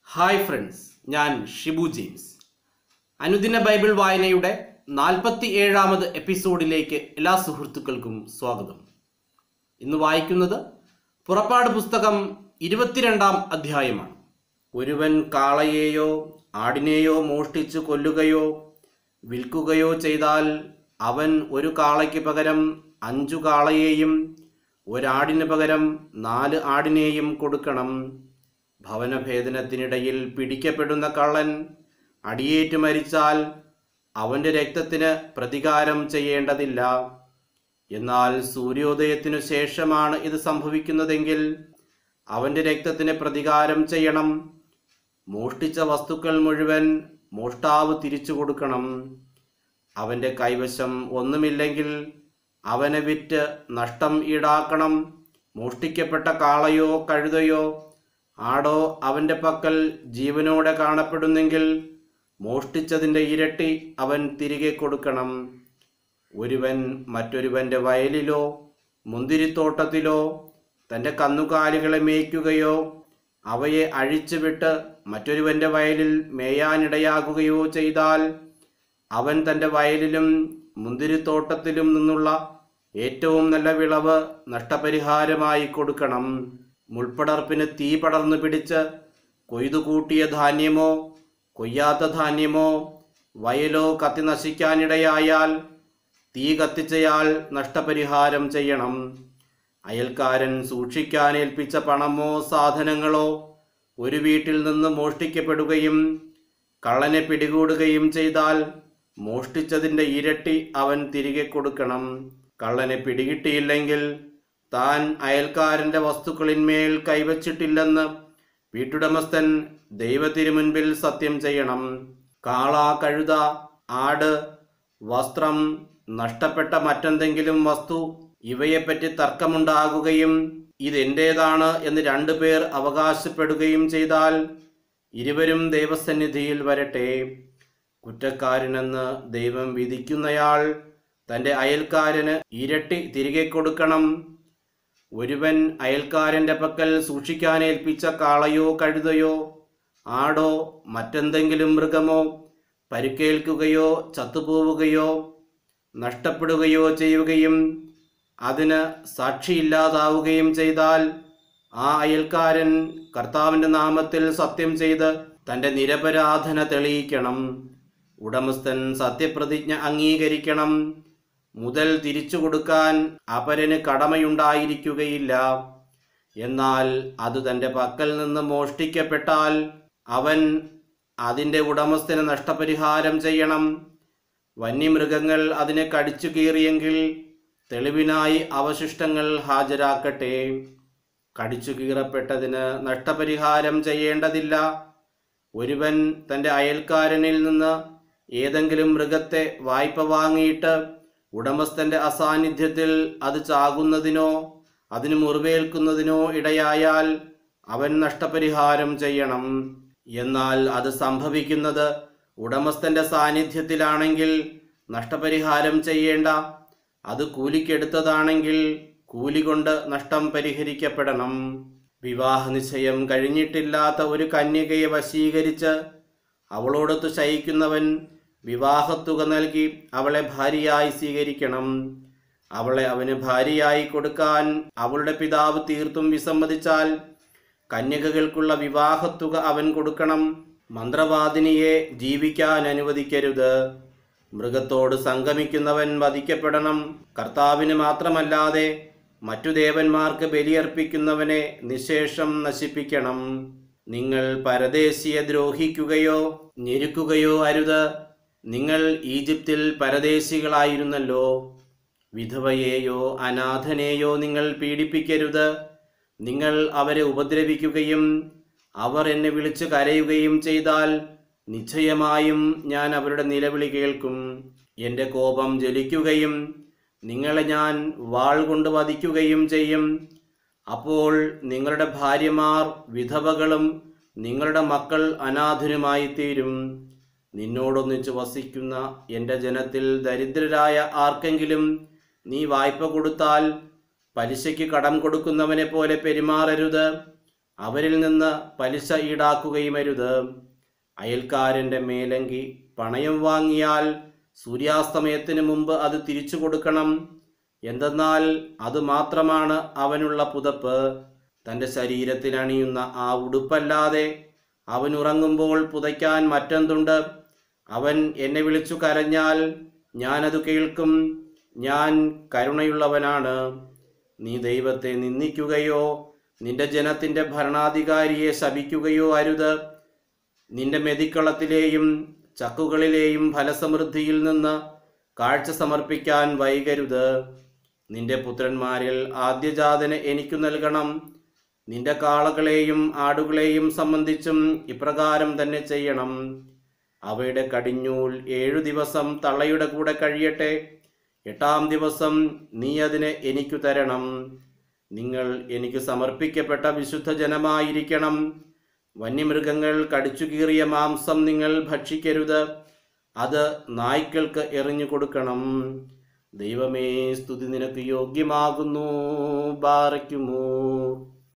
hi friends ഞാൻ Shibu James അനുദിന Bible വായനയുടെ നാൽപ്പത്തി ഏഴാമത് എപ്പിസോഡിലേക്ക് എല്ലാ സുഹൃത്തുക്കൾക്കും സ്വാഗതം ഇന്ന് വായിക്കുന്നത് പുറപ്പാട് പുസ്തകം ഇരുപത്തിരണ്ടാം അധ്യായമാണ് ഒരുവൻ കാളയെയോ ആടിനെയോ മോഷ്ടിച്ചു കൊല്ലുകയോ വിൽക്കുകയോ ചെയ്താൽ അവൻ ഒരു കാളയ്ക്ക് പകരം അഞ്ചു കാളയെയും ഒരാടിന് പകരം നാല് ആടിനെയും കൊടുക്കണം ഭവനഭേദനത്തിനിടയിൽ പിടിക്കപ്പെടുന്ന കള്ളൻ അടിയേറ്റ് മരിച്ചാൽ അവന്റെ രക്തത്തിന് പ്രതികാരം ചെയ്യേണ്ടതില്ല എന്നാൽ സൂര്യോദയത്തിനു ശേഷമാണ് ഇത് സംഭവിക്കുന്നതെങ്കിൽ അവന്റെ രക്തത്തിന് പ്രതികാരം ചെയ്യണം മോഷ്ടിച്ച വസ്തുക്കൾ മുഴുവൻ മോഷ്ടാവ് തിരിച്ചു കൊടുക്കണം അവന്റെ കൈവശം ഒന്നുമില്ലെങ്കിൽ അവനെ വിറ്റ് നഷ്ടം ഈടാക്കണം മോഷ്ടിക്കപ്പെട്ട കാളയോ കഴുതയോ ആടോ അവന്റെ പക്കൽ ജീവനോടെ കാണപ്പെടുന്നെങ്കിൽ മോഷ്ടിച്ചതിൻ്റെ ഇരട്ടി അവൻ തിരികെ കൊടുക്കണം ഒരുവൻ മറ്റൊരുവന്റെ വയലിലോ മുന്തിരിത്തോട്ടത്തിലോ തൻ്റെ കന്നുകാലികളെ മേയ്ക്കുകയോ അവയെ അഴിച്ചുവിട്ട് മറ്റൊരുവന്റെ വയലിൽ മേയാനിടയാകുകയോ ചെയ്താൽ അവൻ തൻ്റെ വയലിലും മുന്തിരിത്തോട്ടത്തിലും നിന്നുള്ള ഏറ്റവും നല്ല വിളവ് നഷ്ടപരിഹാരമായി കൊടുക്കണം മുൾപ്പടർപ്പിന് തീ പടർന്നു പിടിച്ച് കൊയ്തുകൂട്ടിയ ധാന്യമോ കൊയ്യാത്ത ധാന്യമോ വയലോ കത്തി നശിക്കാനിടയായാൽ തീ കത്തിച്ചയാൾ നഷ്ടപരിഹാരം ചെയ്യണം അയൽക്കാരൻ സൂക്ഷിക്കാൻ ഏൽപ്പിച്ച പണമോ സാധനങ്ങളോ ഒരു വീട്ടിൽ നിന്ന് മോഷ്ടിക്കപ്പെടുകയും കള്ളനെ പിടികൂടുകയും ചെയ്താൽ മോഷ്ടിച്ചതിൻ്റെ ഇരട്ടി അവൻ തിരികെ കൊടുക്കണം കള്ളനെ പിടികിട്ടിയില്ലെങ്കിൽ താൻ അയൽക്കാരൻ്റെ വസ്തുക്കളിന്മേൽ കൈവച്ചിട്ടില്ലെന്ന് വീട്ടുടമസ്ഥൻ ദൈവത്തിനു മുൻപിൽ സത്യം ചെയ്യണം കാള കഴുത ആട് വസ്ത്രം നഷ്ടപ്പെട്ട മറ്റെന്തെങ്കിലും വസ്തു ഇവയെപ്പറ്റി തർക്കമുണ്ടാകുകയും ഇതെന്റേതാണ് എന്ന് രണ്ടുപേർ അവകാശപ്പെടുകയും ചെയ്താൽ ഇരുവരും ദൈവസന്നിധിയിൽ വരട്ടെ കുറ്റക്കാരനെന്ന് ദൈവം വിധിക്കുന്നയാൾ തൻ്റെ അയൽക്കാരന് ഇരട്ടി തിരികെ കൊടുക്കണം ഒരുവൻ അയൽക്കാരൻ്റെ പക്കൽ സൂക്ഷിക്കാനേൽപ്പിച്ച കാളയോ കഴുതയോ ആടോ മറ്റെന്തെങ്കിലും മൃഗമോ പരിക്കേൽക്കുകയോ ചത്തുപോവുകയോ നഷ്ടപ്പെടുകയോ ചെയ്യുകയും അതിന് സാക്ഷിയില്ലാതാവുകയും ചെയ്താൽ ആ അയൽക്കാരൻ കർത്താവിൻ്റെ നാമത്തിൽ സത്യം ചെയ്ത് തൻ്റെ നിരപരാധന തെളിയിക്കണം ഉടമസ്ഥൻ സത്യപ്രതിജ്ഞ അംഗീകരിക്കണം മുതൽ തിരിച്ചു കൊടുക്കാൻ അപരന് കടമയുണ്ടായിരിക്കുകയില്ല എന്നാൽ അത് തൻ്റെ പക്കൽ നിന്ന് മോഷ്ടിക്കപ്പെട്ടാൽ അവൻ അതിൻ്റെ ഉടമസ്ഥന് നഷ്ടപരിഹാരം ചെയ്യണം വന്യമൃഗങ്ങൾ അതിനെ കടിച്ചു കീറിയെങ്കിൽ തെളിവിനായി അവശിഷ്ടങ്ങൾ ഹാജരാക്കട്ടെ കടിച്ചു കീറപ്പെട്ടതിന് നഷ്ടപരിഹാരം ചെയ്യേണ്ടതില്ല ഒരുവൻ തൻ്റെ അയൽക്കാരനിൽ നിന്ന് ഏതെങ്കിലും മൃഗത്തെ വായ്പ വാങ്ങിയിട്ട് ഉടമസ്ഥന്റെ അസാന്നിധ്യത്തിൽ അത് ചാകുന്നതിനോ അതിന് മുറിവേൽക്കുന്നതിനോ ഇടയായാൽ അവൻ നഷ്ടപരിഹാരം ചെയ്യണം എന്നാൽ അത് സംഭവിക്കുന്നത് ഉടമസ്ഥന്റെ സാന്നിധ്യത്തിലാണെങ്കിൽ നഷ്ടപരിഹാരം ചെയ്യേണ്ട അത് കൂലിക്കെടുത്തതാണെങ്കിൽ കൂലി കൊണ്ട് നഷ്ടം പരിഹരിക്കപ്പെടണം വിവാഹ നിശ്ചയം കഴിഞ്ഞിട്ടില്ലാത്ത ഒരു കന്യകയെ വശീകരിച്ച് അവളോടൊത്ത് ശയിക്കുന്നവൻ വിവാഹത്തുക നൽകി അവളെ ഭാര്യയായി സ്വീകരിക്കണം അവളെ അവന് ഭാര്യയായി കൊടുക്കാൻ അവളുടെ പിതാവ് തീർത്തും വിസമ്മതിച്ചാൽ കന്യകകൾക്കുള്ള വിവാഹത്തുക അവൻ കൊടുക്കണം മന്ത്രവാദിനിയെ ജീവിക്കാൻ അനുവദിക്കരുത് മൃഗത്തോട് സംഗമിക്കുന്നവൻ വധിക്കപ്പെടണം കർത്താവിന് മാത്രമല്ലാതെ മറ്റു ദേവന്മാർക്ക് ബലിയർപ്പിക്കുന്നവനെ നിശേഷം നശിപ്പിക്കണം നിങ്ങൾ പരദേശിയെ ദ്രോഹിക്കുകയോ ഞെരുക്കുകയോ അരുത് നിങ്ങൾ ഈജിപ്തിൽ പരദേശികളായിരുന്നല്ലോ വിധവയെയോ അനാഥനെയോ നിങ്ങൾ പീഡിപ്പിക്കരുത് നിങ്ങൾ അവരെ ഉപദ്രവിക്കുകയും അവർ എന്നെ വിളിച്ചു കരയുകയും ചെയ്താൽ നിശ്ചയമായും ഞാൻ അവരുടെ നിലവിളി കേൾക്കും എൻ്റെ കോപം ജ്വലിക്കുകയും നിങ്ങളെ ഞാൻ വാൾ കൊണ്ട് വധിക്കുകയും ചെയ്യും അപ്പോൾ നിങ്ങളുടെ ഭാര്യമാർ വിധവകളും നിങ്ങളുടെ മക്കൾ അനാഥരുമായി തീരും നിന്നോടൊന്നിച്ച് വസിക്കുന്ന എൻ്റെ ജനത്തിൽ ദരിദ്രരായ ആർക്കെങ്കിലും നീ വായ്പ കൊടുത്താൽ പലിശയ്ക്ക് കടം കൊടുക്കുന്നവനെ പോലെ പെരുമാറരുത് അവരിൽ നിന്ന് പലിശ ഈടാക്കുകയുമരുത് അയൽക്കാരൻ്റെ മേലങ്കി പണയം വാങ്ങിയാൽ സൂര്യാസ്തമയത്തിന് മുമ്പ് അത് തിരിച്ചു കൊടുക്കണം എന്തെന്നാൽ അത് മാത്രമാണ് അവനുള്ള പുതപ്പ് തൻ്റെ ശരീരത്തിനണിയുന്ന ആ ഉടുപ്പല്ലാതെ അവൻ ഉറങ്ങുമ്പോൾ പുതയ്ക്കാൻ മറ്റെന്തുണ്ട് അവൻ എന്നെ വിളിച്ചു കരഞ്ഞാൽ ഞാനത് കേൾക്കും ഞാൻ കരുണയുള്ളവനാണ് നീ ദൈവത്തെ നിന്ദിക്കുകയോ നിന്റെ ജനത്തിൻ്റെ ഭരണാധികാരിയെ ശപിക്കുകയോ അരുത് നിന്റെ മെതിക്കളത്തിലെയും ചക്കുകളിലെയും ഫലസമൃദ്ധിയിൽ നിന്ന് കാഴ്ച സമർപ്പിക്കാൻ വൈകരുത് നിന്റെ പുത്രന്മാരിൽ ആദ്യജാതന് എനിക്കു നൽകണം നിന്റെ കാളകളെയും ആടുകളെയും സംബന്ധിച്ചും ഇപ്രകാരം തന്നെ ചെയ്യണം അവയുടെ കടിഞ്ഞൂൽ ഏഴു ദിവസം തള്ളയുടെ കൂടെ കഴിയട്ടെ എട്ടാം ദിവസം നീ അതിനെ എനിക്കു തരണം നിങ്ങൾ എനിക്ക് സമർപ്പിക്കപ്പെട്ട വിശുദ്ധ ജനമായിരിക്കണം വന്യമൃഗങ്ങൾ കടിച്ചു കീറിയ മാംസം നിങ്ങൾ ഭക്ഷിക്കരുത് അത് നായ്ക്കൾക്ക് എറിഞ്ഞു കൊടുക്കണം ദൈവമേ സ്തുതി നിനക്ക് യോഗ്യമാകുന്നു ബാറയ്ക്കുമോ